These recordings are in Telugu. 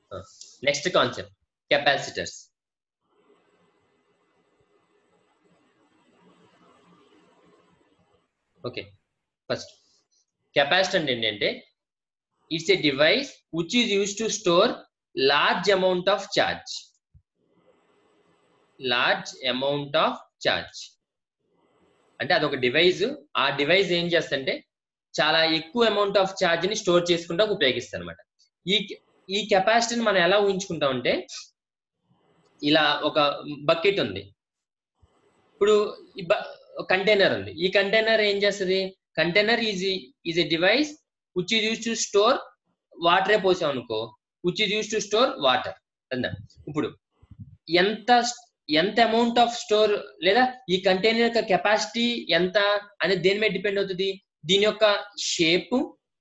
Next concept capacitors okay first capacitor ఏంటంటే it's a device which is use to store large amount of charge large amount of charge అంటే అదొక డివైస్ ఆ డివైస్ ఏం చేస్తుంటే చాలా ఎక్కువ అమౌంట్ ఆఫ్ ఛార్జ్ ని స్టోర్ చేసుకుంటా ఉపయోగిస్తారు అనమాట ఈ ఈ కెపాసిటీని మనం ఎలా ఊహించుకుంటాం అంటే ఇలా ఒక బకెట్ ఉంది ఇప్పుడు కంటైనర్ ఉంది ఈ కంటైనర్ ఏం చేస్తుంది container is is a device which is use to store వాటరే పోసాం అనుకో which is use to store water అందా ఇప్పుడు ఎంత ఎంత అమౌంట్ ఆఫ్ స్టోర్ లేదా ఈ కంటైనర్ యొక్క కెపాసిటీ ఎంత అనేది దేని మీద డిపెండ్ అవుతుంది దీని యొక్క షేప్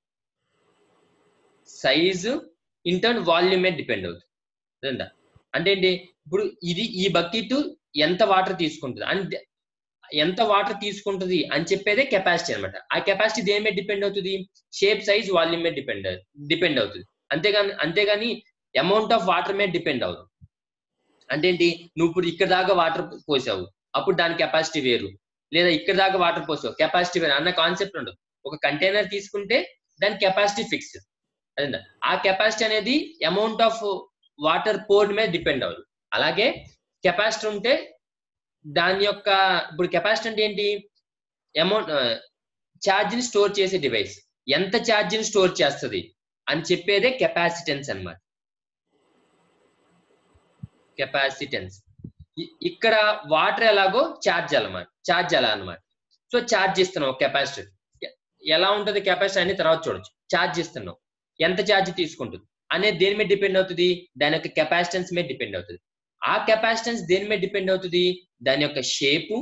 సైజు ఇంటర్న్ వాల్యూమ్ మీద డిపెండ్ అవుతుంది అంటే ఏంటి ఇప్పుడు ఇది ఈ బకెట్ ఎంత వాటర్ తీసుకుంటుంది అంటే ఎంత వాటర్ తీసుకుంటుంది అని చెప్పేదే కెపాసిటీ అనమాట ఆ కెపాసిటీ దేని మీద డిపెండ్ అవుతుంది షేప్ సైజ్ వాల్యూమ్ మీద డిపెండ్ డిపెండ్ అవుతుంది అంతేగాని అంతేగాని అమౌంట్ ఆఫ్ వాటర్ మీద డిపెండ్ అవుతుంది అంటే ఏంటి నువ్వు ఇప్పుడు ఇక్కడ దాకా వాటర్ పోసావు అప్పుడు దాని కెపాసిటీ వేరు లేదా ఇక్కడ దాకా వాటర్ పోసావు కెపాసిటీ వేరు అన్న కాన్సెప్ట్ ఉండదు ఒక కంటైనర్ తీసుకుంటే దాని కెపాసిటీ ఫిక్స్ అదే ఆ కెపాసిటీ అనేది అమౌంట్ ఆఫ్ వాటర్ పోర్డ్ మీద డిపెండ్ అవ్వదు అలాగే కెపాసిటీ ఉంటే దాని యొక్క ఇప్పుడు కెపాసిటీ అంటే ఏంటి అమౌంట్ ఛార్జ్ ని స్టోర్ చేసే డివైస్ ఎంత ఛార్జ్ ని స్టోర్ చేస్తుంది అని చెప్పేదే కెపాసిటెన్స్ అనమాట కెపాసిటెన్స్ ఇక్కడ వాటర్ ఎలాగో ఛార్జ్ అనమాట ఛార్జ్ ఎలా అనమాట సో ఛార్జ్ ఇస్తున్నాం కెపాసిటర్ ఎలా ఉంటుంది కెపాసిటీ అని తర్వాత చూడొచ్చు ఛార్జ్ ఇస్తున్నాం ఎంత ఛార్జ్ తీసుకుంటుంది అనేది దేని మీద డిపెండ్ అవుతుంది దాని యొక్క కెపాసిటెన్స్ మీద డిపెండ్ అవుతుంది ఆ కెపాసిటెన్స్ దేని మీద డిపెండ్ అవుతుంది దాని యొక్క షేపు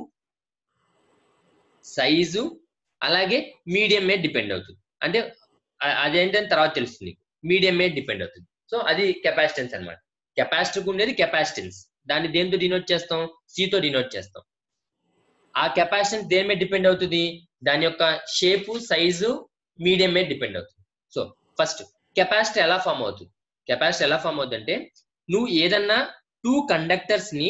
సైజు అలాగే మీడియం మీద డిపెండ్ అవుతుంది అంటే అదేంటని తర్వాత తెలుస్తుంది మీడియం మీద డిపెండ్ అవుతుంది సో అది కెపాసిటెన్స్ అనమాట కెపాసిటర్కి ఉండేది కెపాసిటెన్స్ దాన్ని దేంతో డినోట్ చేస్తాం సితో డినోట్ చేస్తాం ఆ కెపాసిటెన్స్ దేని మీద డిపెండ్ అవుతుంది దాని యొక్క షేపు సైజు మీడియం మీద డిపెండ్ అవుతుంది సో ఫస్ట్ కెపాసిటీ ఎలా ఫామ్ అవుతుంది కెపాసిటీ ఎలా ఫామ్ అవుతుంది అంటే నువ్వు ఏదన్నా టూ కండక్టర్స్ ని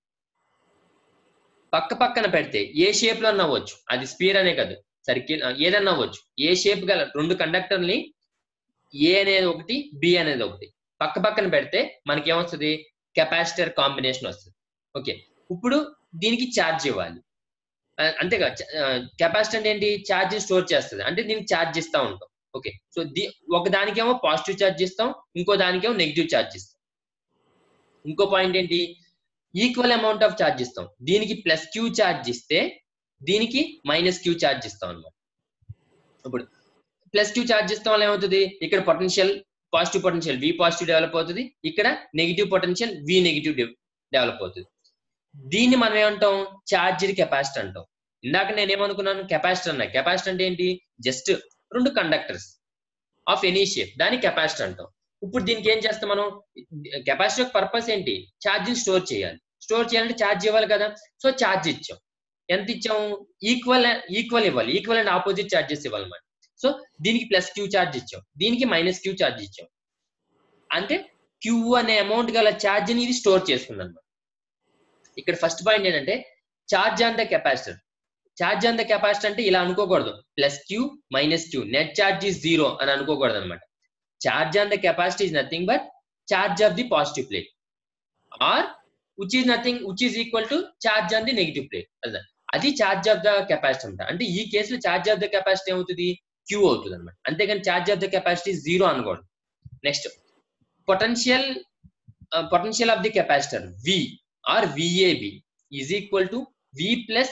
పక్క పక్కన పెడితే ఏ షేప్ లో అవ్వచ్చు అది స్పీర్ అనే కాదు సర్కిల్ ఏదన్నా అవ్వచ్చు ఏ షేప్ గల రెండు కండక్టర్ని ఏ అనేది ఒకటి బి అనేది ఒకటి పక్క పక్కన పెడితే మనకి ఏమొస్తుంది కెపాసిటర్ కాంబినేషన్ వస్తుంది ఓకే ఇప్పుడు దీనికి ఛార్జ్ ఇవ్వాలి అంతేగా కెపాసిటీ అంటే ఏంటి ఛార్జ్ స్టోర్ చేస్తుంది అంటే దీనికి ఛార్జ్ ఇస్తా ఉంటాం ఓకే సో ది ఒక దానికేమో పాజిటివ్ ఛార్జ్ ఇస్తాం ఇంకో దానికేమో నెగిటివ్ ఛార్జ్ ఇస్తాం ఇంకో పాయింట్ ఏంటి ఈక్వల్ అమౌంట్ ఆఫ్ ఛార్జ్ ఇస్తాం దీనికి ప్లస్ క్యూ ఛార్జ్ ఇస్తే దీనికి మైనస్ క్యూ ఛార్జ్ ఇస్తాం అనమాట ఇప్పుడు ప్లస్ క్యూ ఛార్జ్ ఇస్తాం వల్ల ఏమవుతుంది ఇక్కడ potential positive potential V positive develop అవుతుంది ఇక్కడ negative potential V negative develop అవుతుంది దీన్ని మనం ఏమంటాం ఛార్జ్డ్ కెపాసిటీ అంటాం ఇందాక నేనేమనుకున్నాను కెపాసిటర్ అన్నా కెపాసిటర్ అంటే ఏంటి జస్ట్ రెండు కండక్టర్స్ ఆఫ్ ఎనీ షేప్ దాన్ని కెపాసిటర్ అంటాం ఇప్పుడు దీనికి ఏం చేస్తాం మనం కెపాసిటర్ పర్పస్ ఏంటి ఛార్జ్ స్టోర్ చేయాలి స్టోర్ చేయాలంటే ఛార్జ్ ఇవ్వాలి కదా సో ఛార్జ్ ఇచ్చాం ఎంత ఇచ్చాం ఈక్వల్ ఈక్వల్ ఇవ్వాలి ఈక్వల్ అండ్ ఆపోజిట్ ఛార్జెస్ ఇవ్వాలి మనం సో దీనికి ప్లస్ క్యూ ఛార్జ్ ఇచ్చాం దీనికి మైనస్ క్యూ ఛార్జ్ ఇచ్చాం అంటే క్యూ అనే అమౌంట్ గల ఛార్జ్ ని ఇది స్టోర్ చేసుకుంది అనమాట ఇక్కడ ఫస్ట్ పాయింట్ ఏంటంటే charge on the capacitor charge on the capacitor అంటే ఇలా అనుకోకూడదు plus Q minus Q net charge is zero అని అనుకోకూడదు అనమాట charge on the capacity is nothing but charge of the positive plate or which is nothing which is equal to charge on the negative plate అది ఛార్జ్ ఆఫ్ ద కెపాసిటీ అంట అంటే ఈ కేసులో ఛార్జ్ ఆఫ్ ద కెపాసిటీ ఏమవుతుంది క్యూ అవుతుంది అనమాట అంతేగాని charge of the capacity zero అనుకోండి next potential potential of the capacitor V or V A B is equal to V plus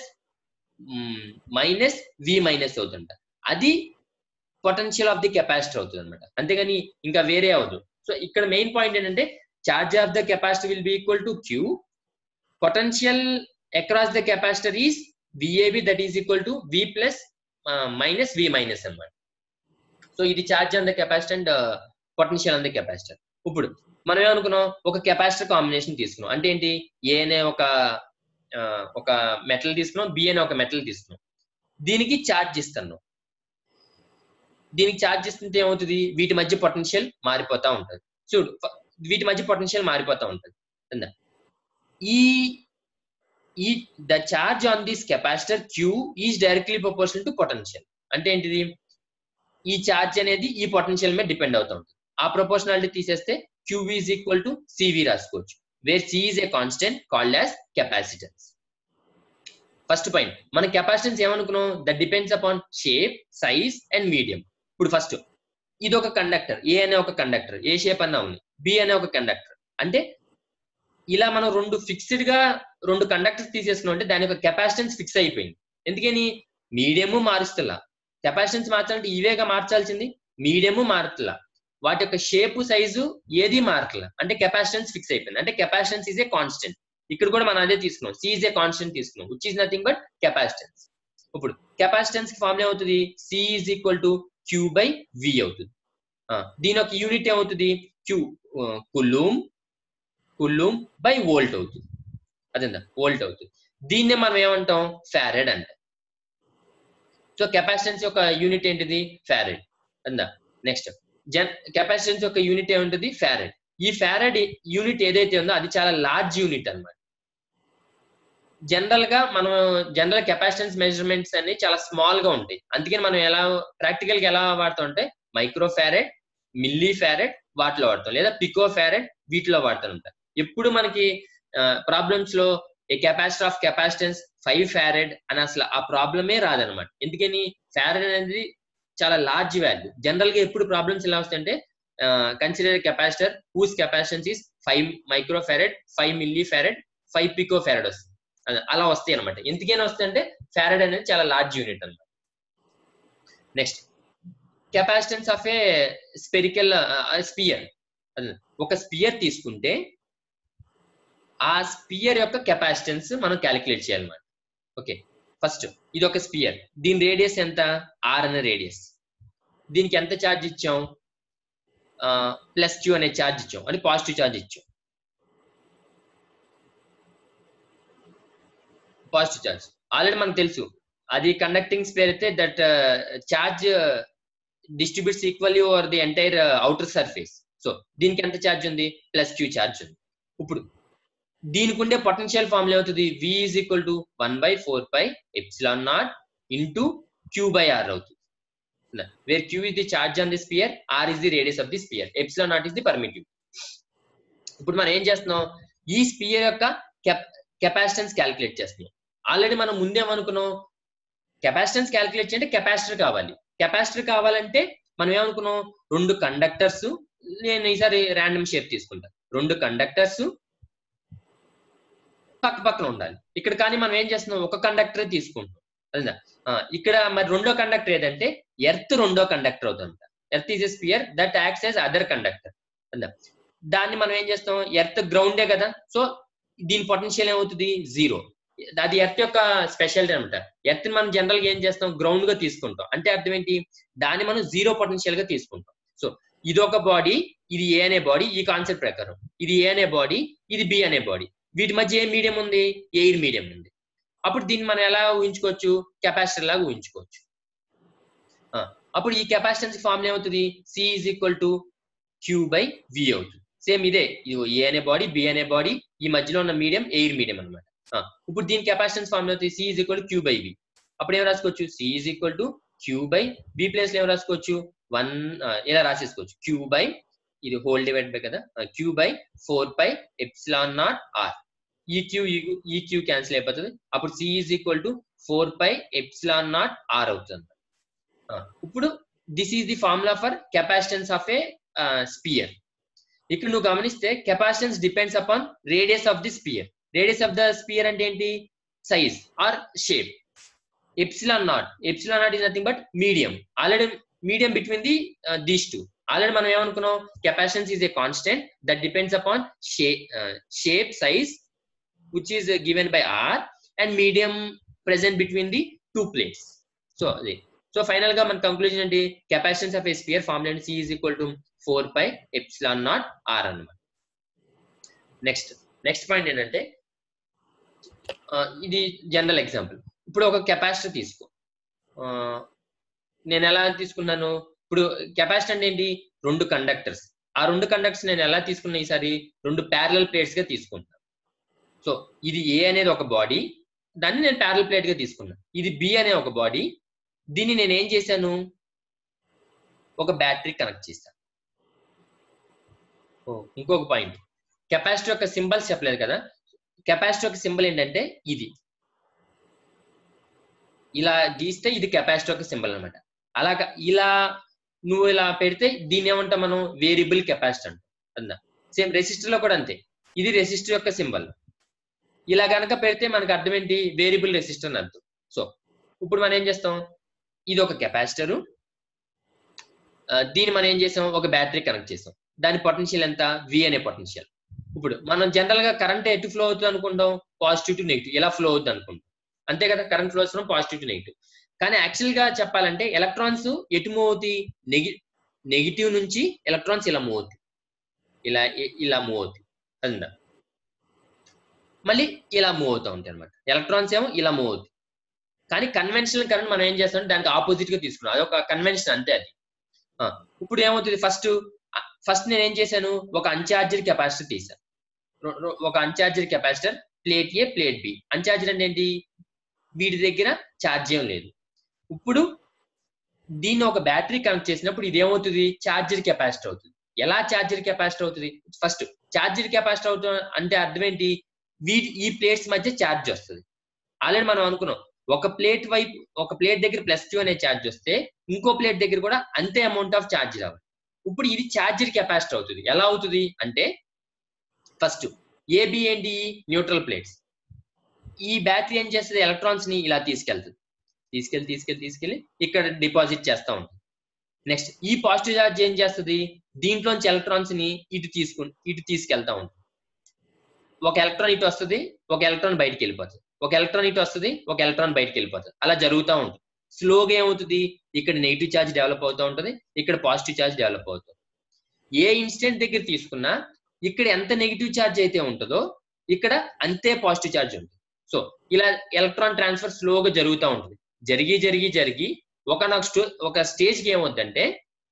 minus V minus అవుతుంట అది పొటెన్షియల్ ఆఫ్ ది కెపాసిటర్ అవుతుంది అనమాట అంతేగాని ఇంకా వేరే అవ్వదు సో ఇక్కడ మెయిన్ పాయింట్ ఏంటంటే charge of the capacity will be equal to Q potential across the capacitor is V A B that is equal to V plus minus V minus అనమాట సో ఇది charge on the capacitor and potential on the capacitor ఇప్పుడు మనం ఏమనుకున్నాం ఒక కెపాసిటర్ కాంబినేషన్ తీసుకున్నాం అంటే ఏంటి ఏ అనే ఒక ఒక మెటల్ తీసుకున్నాం బి అనే ఒక మెటల్ తీసుకున్నాం దీనికి ఛార్జ్ ఇస్తున్నాం దీనికి ఛార్జ్ ఇస్తుంటే ఏమవుతుంది వీటి మధ్య పొటెన్షియల్ మారిపోతా ఉంటుంది చూడు వీటి మధ్య పొటెన్షియల్ మారిపోతూ ఉంటుంది ఉందా? ఈ ఈ the charge on this capacitor Q is directly proportional to potential అంటే ఏంటిది ఈ చార్జ్ అనేది ఈ పొటెన్షియల్ మీద డిపెండ్ అవుతూ ఉంటుంది ఆ ప్రపోర్షనాలిటీ తీసేస్తే Q is equal to C V రాసుకోవచ్చు where C is a constant called as capacitance first point మన కెపాసిటెన్స్ ఏమనుకున్నాం that depends upon shape size and medium ఇప్పుడు ఫస్ట్ ఇది ఒక కండక్టర్ ఏ అనే ఒక కండక్టర్ ఏ షేప్ అన్నా ఉంది బి అనే ఒక కండక్టర్ అంటే ఇలా మనం రెండు ఫిక్స్డ్ గా రెండు కండక్టర్స్ తీసేసుకున్నాం అంటే దాని యొక్క కెపాసిటెన్స్ ఫిక్స్ అయిపోయింది ఎందుకని మీడియము మారుస్తలా కెపాసిటెన్స్ మార్చాలంటే ఇవేగా మార్చాల్సింది మీడియము మారుతలా వాటి యొక్క షేపు సైజు ఏది మారట్లా అంటే కెపాసిటెన్స్ ఫిక్స్ అయిపోయింది అంటే కెపాసిటెన్స్ ఈజ్ ఏ కాన్స్టెంట్ ఇక్కడ కూడా మనం అదే తీసుకున్నాం సి ఈజ్ ఏ కాన్స్టెంట్ తీసుకున్నాం which is nothing but capacitance ఇప్పుడు కెపాసిటెన్స్ కి ఫార్ములా ఏమవుతుంది C is equal to Q by V అవుతుంది ఆ, దీని యొక్క యూనిట్ ఏమవుతుంది Q coulomb coulomb by volt అవుతుంది అదేందా వోల్ట్ అవుతుంది దీన్నే మనం ఏమంటాం ఫారెడ్ అంటాం సో కెపాసిటెన్స్ యొక్క యూనిట్ ఏంటిది ఫారెడ్ అందా నెక్స్ట్ జన్ కెపాసిటెన్స్ యొక్క యూనిట్ ఏముంటుంది ఫారెడ్ ఈ ఫారెడ్ యూనిట్ ఏదైతే ఉందో అది చాలా లార్జ్ యూనిట్ అన్నమాట జనరల్ గా మనం జనరల్ కెపాసిటెన్స్ మెజర్మెంట్స్ అన్ని చాలా స్మాల్ గా ఉంటాయి అందుకని మనం ఎలా ప్రాక్టికల్ గా ఎలా వాడుతాం అంటే మైక్రో ఫారెడ్ మిల్లీ ఫారెడ్ వాటిలో వాడతాం లేదా పికో ఫారెడ్ వీటిలో వాడుతూ ఉంటాం ఎప్పుడు మనకి ప్రాబ్లమ్స్ లో a capacitor of capacitance five farad అని అసలు ఆ ప్రాబ్లమే రాదనమాట ఎందుకని ఫారెడ్ అనేది చాలా లార్జ్ వాల్యూ జనరల్ గా ఎప్పుడు ప్రాబ్లమ్స్ ఎలా వస్తాయంటే consider capacitor whose capacitance is five micro farad five milli farad five pico farad వస్తుంది అలా- అలా వస్తాయి అనమాట ఎందుకైనా వస్తాయంటే ఫారెడ్ అనేది చాలా లార్జ్ యూనిట్ అనమాట next capacitance of a spherical sphere ఒక స్పియర్ తీసుకుంటే ఆ స్పియర్ యొక్క కెపాసిటెన్స్ మనం క్యాలిక్యులేట్ చేయాలన్నమాట ఓకే ఫస్ట్ ఇది ఒక స్పియర్ దీని రేడియస్ ఎంత ఆర్ అనే రేడియస్ దీనికి ఎంత ఛార్జ్ ఇచ్చాం ప్లస్ క్యూ అనే ఛార్జ్ ఇచ్చాం అంటే పాజిటివ్ ఛార్జ్ ఇచ్చాం పాజిటివ్ ఛార్జ్ ఆల్రెడీ మనకు తెలుసు అది కండక్టింగ్ స్పేర్ అయితే that charge distributes equally over the entire outer surface so దీనికి ఎంత ఛార్జ్ ఉంది ప్లస్ క్యూ ఛార్జ్ ఉంది ఇప్పుడు దీనికి ఉండే పొటెన్షియల్ ఫార్ములా అవుతుంది V is equal to one by four pi epsilon naught into Q by R అవుతుంది where Q is the charge on the sphere R is the radius of the sphere epsilon naught is the permittive ఇప్పుడు మనం ఏం చేస్తున్నాం ఈ స్పియర్ యొక్క కెపాసిటెన్స్ క్యాలిక్యులేట్ చేస్తున్నాం ఆల్రెడీ మనం ముందేమనుకున్నాం కెపాసిటెన్స్ క్యాలిక్యులేట్ చేయంటే కెపాసిటర్ కావాలి కెపాసిటర్ కావాలంటే మనం ఏమనుకున్నాం రెండు కండక్టర్స్ నేను ఈసారి ర్యాండమ్ షేప్ తీసుకుంటా రెండు కండక్టర్స్ పక్క పక్కన ఉండాలి ఇక్కడ కానీ మనం ఏం చేస్తున్నాం ఒక కండక్టర్ తీసుకుంటాం అదేనా ఇక్కడ మరి రెండో కండక్టర్ ఏదంటే ఎర్త్ రెండో కండక్టర్ అవుతుంది earth is a sphere that acts as other conductor అందా దాన్ని మనం ఏం చేస్తాం ఎర్త్ గ్రౌండే కదా సో దీని పొటెన్షియల్ ఏమవుతుంది జీరో అది ఎర్త్ యొక్క స్పెషాలిటీ అనమాట ఎర్త్ మనం జనరల్ గా ఏం చేస్తాం గ్రౌండ్ గా తీసుకుంటాం అంటే అర్థం ఏంటి దాన్ని మనం జీరో పొటెన్షియల్ గా తీసుకుంటాం సో ఇది ఒక బాడీ ఇది ఏ అనే బాడీ ఈ కాన్సెప్ట్ ప్రకారం ఇది ఏ అనే బాడీ ఇది బి అనే బాడీ వీటి మధ్య ఏ మీడియం ఉంది ఎయిర్ మీడియం ఉంది అప్పుడు దీన్ని మనం ఎలా ఊహించుకోవచ్చు కెపాసిటర్ లాగా ఊహించుకోవచ్చు ఆ, అప్పుడు ఈ కెపాసిటెన్స్ ఫార్ములా ఏమవుతుంది C is equal to Q by V అవుతుంది సేమ్ ఇదే ఇది ఏ అనే బాడీ బి అనే బాడీ ఈ మధ్యలో ఉన్న మీడియం ఎయిర్ మీడియం అనమాట ఇప్పుడు దీని కెపాసిటెన్స్ ఫార్ములా అవుతుంది C is equal to Q by V అప్పుడు ఏం రాసుకోవచ్చు C is equal to Q by V place లో ఏం రాసుకోవచ్చు వన్ ఇలా రాసేసుకోవచ్చు క్యూ బై ఇది హోల్ డివైడ్ బై కదా Q by four pi epsilon naught R ఈ క్యూ ఈ క్యూ క్యాన్సిల్ అయిపోతుంది అప్పుడు C is equal to four pi epsilon naught R అవుతుంది ఆ, ఇప్పుడు this is the formula for capacitance of a sphere ఇక్కడ నువ్వు గమనిస్తే capacitance depends upon radius of the sphere radius of the sphere అంటే ఏంటి size or shape epsilon naught epsilon naught is nothing but medium already medium between the these two already మనం ఏమనుకున్నాం capacitance is a constant that depends upon shape size which is given by R and medium present between the two plates so అది సో ఫైనల్ గా మన కంక్లూజన్ ఏంటి capacitance of a sphere formula C is equal to four pi epsilon naught R అన్నమాట నెక్స్ట్ నెక్స్ట్ పాయింట్ ఏంటంటే ఆ, ఇది జనరల్ ఎగ్జాంపుల్ ఇప్పుడు ఒక కెపాసిటర్ తీసుకో ఆ, నేను ఎలా తీసుకున్నాను ఇప్పుడు కెపాసిటర్ అంటే ఏంటి రెండు కండక్టర్స్ ఆ రెండు కండక్టర్స్ నేను ఎలా తీసుకున్నా ఈసారి రెండు ప్యారలల్ ప్లేట్స్ గా తీసుకుంటాను సో ఇది ఏ అనేది ఒక బాడీ దాన్ని నేను ప్యారల్ ప్లేట్ గా తీసుకున్నా ఇది బి అనే ఒక బాడీ దీన్ని నేను ఏం చేశాను ఒక బ్యాటరీ కనెక్ట్ చేశాను ఓ ఇంకొక పాయింట్ కెపాసిటర్ యొక్క సింబల్స్ చెప్పలేదు కదా కెపాసిటర్ యొక్క సింబల్ ఏంటంటే ఇది ఇలా గీస్తే ఇది కెపాసిటర్ యొక్క సింబల్ అనమాట అలాగా ఇలా నువ్వు ఇలా పెడితే దీన్ని ఏమంటాం మనం వేరియబుల్ కెపాసిటర్ అంటాం అందా సేమ్ రెసిస్టర్ లో కూడా అంతే ఇది రెసిస్టర్ యొక్క సింబల్ ఇలా కనుక పెడితే మనకు అర్థం ఏంటి వేరియబుల్ రెసిస్టర్ అని అర్థం సో ఇప్పుడు మనం ఏం చేస్తాం ఇది ఒక కెపాసిటరు దీన్ని మనం ఏం చేసాం ఒక బ్యాటరీ కనెక్ట్ చేసాం దాని పొటెన్షియల్ ఎంత వి అనే పొటెన్షియల్ ఇప్పుడు మనం జనరల్ గా కరెంట్ ఎటు ఫ్లో అవుతుంది అనుకుంటాం పాజిటివ్ టు నెగిటివ్ ఇలా ఫ్లో అవుతుంది అనుకుంటాం అంతే కదా కరెంట్ ఫ్లో వస్తున్నాం పాజిటివ్ టు నెగిటివ్ కానీ యాక్చువల్ గా చెప్పాలంటే ఎలక్ట్రాన్స్ ఎటు మూవ్ అవుతాయి నెగి నెగిటివ్ నుంచి ఎలక్ట్రాన్స్ ఇలా మూవ్ అవుతాయి ఇలా ఇలా మూవ్ అవుతాయి అదిందా మళ్ళీ ఇలా మూవ్ అవుతూ ఉంటాయి అనమాట ఎలక్ట్రాన్స్ ఏమో ఇలా మూవ్ అవుతాయి కానీ కన్వెన్షనల్ కరెంట్ మనం ఏం చేస్తాం దానికి ఆపోజిట్ గా తీసుకున్నాం అదొక కన్వెన్షన్ అంతే అది ఇప్పుడు ఏమవుతుంది ఫస్ట్ ఫస్ట్ నేను ఏం చేశాను ఒక అన్చార్జర్ కెపాసిటర్ తీసాను ఒక uncharged capacitor plate A plate B uncharged అంటే ఏంటి వీటి దగ్గర ఛార్జ్ ఏం లేదు ఇప్పుడు దీన్ని ఒక బ్యాటరీ కనెక్ట్ చేసినప్పుడు ఇది ఏమవుతుంది ఛార్జర్ కెపాసిటర్ అవుతుంది ఎలా ఛార్జర్ కెపాసిటర్ అవుతుంది ఫస్ట్ ఛార్జర్ కెపాసిటర్ అవుతుంది అంటే అర్థం ఏంటి వీటి ఈ ప్లేట్స్ మధ్య ఛార్జ్ వస్తుంది ఆల్రెడీ మనం అనుకున్నాం ఒక ప్లేట్ వైపు ఒక ప్లేట్ దగ్గర ప్లస్ టూ అనే ఛార్జ్ వస్తే ఇంకో ప్లేట్ దగ్గర కూడా అంతే అమౌంట్ ఆఫ్ ఛార్జ్ రావాలి ఇప్పుడు ఇది ఛార్జర్ కెపాసిటర్ అవుతుంది ఎలా అవుతుంది అంటే ఫస్ట్ ఏబి ఏంటి న్యూట్రల్ ప్లేట్స్ ఈ బ్యాటరీ ఏం చేస్తుంది ఎలక్ట్రాన్స్ ని ఇలా తీసుకెళ్తుంది తీసుకెళ్ళి తీసుకెళ్ళి తీసుకెళ్ళి ఇక్కడ డిపాజిట్ చేస్తూ ఉంటుంది నెక్స్ట్ ఈ పాజిటివ్ ఛార్జ్ ఏం చేస్తుంది దీంట్లోంచి ఎలక్ట్రాన్స్ ని ఇటు తీసుకు ఇటు తీసుకెళ్తా ఉంటుంది ఒక ఎలక్ట్రాన్ ఇటు వస్తుంది ఒక ఎలక్ట్రాన్ బయటికి వెళ్ళిపోతుంది ఒక ఎలక్ట్రాన్ ఇటు వస్తుంది ఒక ఎలక్ట్రాన్ బయటికి వెళ్ళిపోతుంది అలా జరుగుతూ ఉంటుంది స్లోగా ఏమవుతుంది ఇక్కడ నెగిటివ్ ఛార్జ్ డెవలప్ అవుతూ ఉంటుంది ఇక్కడ పాజిటివ్ ఛార్జ్ డెవలప్ అవుతుంది ఏ ఇన్స్టెంట్ దగ్గర తీసుకున్నా ఇక్కడ ఎంత నెగిటివ్ ఛార్జ్ అయితే ఉంటుందో ఇక్కడ అంతే పాజిటివ్ ఛార్జ్ ఉంటుంది సో ఇలా ఎలక్ట్రాన్ ట్రాన్స్ఫర్ స్లోగా జరుగుతూ ఉంటుంది జరిగి జరిగి జరిగి ఒక స్టో ఒక స్టేజ్కి ఏమవుద్దంటే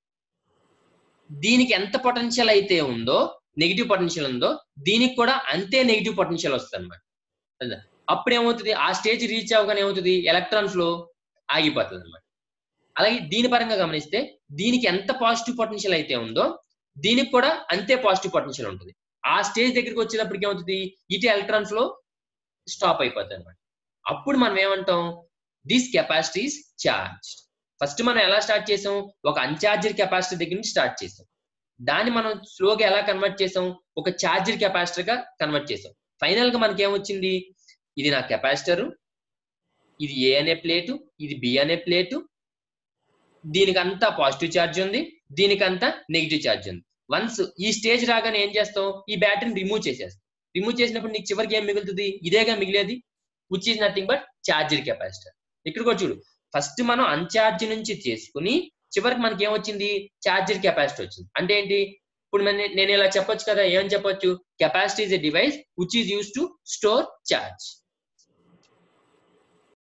దీనికి ఎంత పొటెన్షియల్ అయితే ఉందో నెగిటివ్ పొటెన్షియల్ ఉందో దీనికి కూడా అంతే నెగిటివ్ పొటెన్షియల్ వస్తుంది అనమాట అప్పుడు ఏమవుతుంది ఆ స్టేజ్ రీచ్ అవ్వగానే ఏమవుతుంది ఎలక్ట్రాన్ ఫ్లో ఆగిపోతుంది అనమాట అలాగే దీని పరంగా గమనిస్తే దీనికి ఎంత పాజిటివ్ పొటెన్షియల్ అయితే ఉందో దీనికి కూడా అంతే పాజిటివ్ పొటెన్షియల్ ఉంటుంది ఆ స్టేజ్ దగ్గరికి వచ్చేటప్పటికి ఏమవుతుంది ఇటు ఎలక్ట్రాన్ ఫ్లో స్టాప్ అయిపోతుంది అనమాట అప్పుడు మనం ఏమంటాం దిస్ కెపాసిటీస్ చార్జ్ ఫస్ట్ మనం ఎలా స్టార్ట్ చేసాం ఒక అన్చార్జర్ కెపాసిటీ దగ్గర నుంచి స్టార్ట్ చేసాం దాన్ని మనం స్లోగా ఎలా కన్వర్ట్ చేసాం ఒక ఛార్జర్ కెపాసిటర్ గా కన్వర్ట్ చేసాం ఫైనల్ గా మనకి ఏమొచ్చింది ఇది నా కెపాసిటరు ఇది ఏ అనే ప్లేటు ఇది బి అనే ప్లేటు దీనికంతా పాజిటివ్ ఛార్జ్ ఉంది దీనికంతా నెగిటివ్ ఛార్జ్ ఉంది వన్స్ ఈ స్టేజ్ రాగానే ఏం చేస్తాం ఈ బ్యాటరీని రిమూవ్ చేసేస్తాం రిమూవ్ చేసినప్పుడు నీకు చివరికి ఏం మిగులుతుంది ఇదేగా మిగిలేది which is nothing but charged capacitor ఇక్కడ కూడా చూడు ఫస్ట్ మనం అన్ఛార్జ్ నుంచి చేసుకుని చివరికి మనకి ఏమొచ్చింది ఛార్జర్ కెపాసిటీ వచ్చింది అంటే ఏంటి ఇప్పుడు నేను ఇలా చెప్పొచ్చు కదా ఏమని చెప్పొచ్చు capacity is a device which is use to store charge